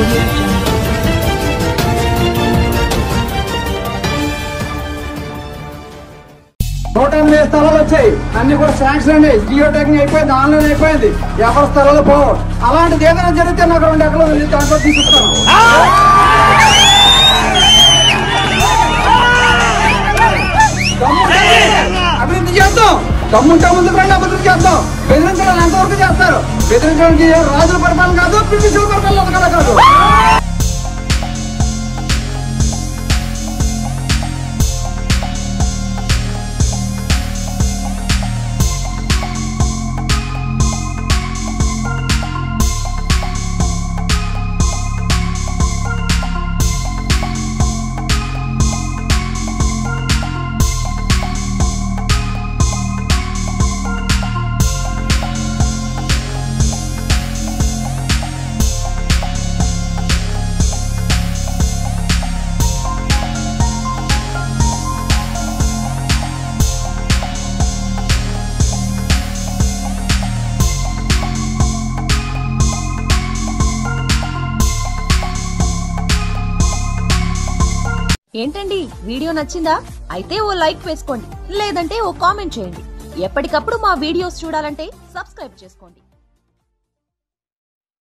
audio jungle. నూట ఎనిమిది స్థలాలు వచ్చాయి అన్ని కూడా శాంక్షన్ అండి జియో టెక్నిక్ అయిపోయింది ఆన్లైన్ అయిపోయింది ఎవరి స్థలాలు పోవు అలాంటిది ఏదైనా జరిగితే నాకు రెండు ఎకరాలు ఉంది, దాంట్లో తీసుకుంటాను దమ్ముంటే అభివృద్ధి చేద్దాం దమ్ముంటే ముందుకు రండి అభివృద్ధి చేద్దాం బెదిరించడం ఎంతవరకు చేస్తారు బెదిరించడానికి రాజుల పరిపాలన కాదు బ్రిటిషుల పరిపాలన కదా కాదు ఏంటండి వీడియో నచ్చిందా అయితే ఓ లైక్ వేసుకోండి లేదంటే ఓ కామెంట్ చేయండి ఎప్పటికప్పుడు మా వీడియోస్ చూడాలంటే సబ్స్క్రైబ్ చేసుకోండి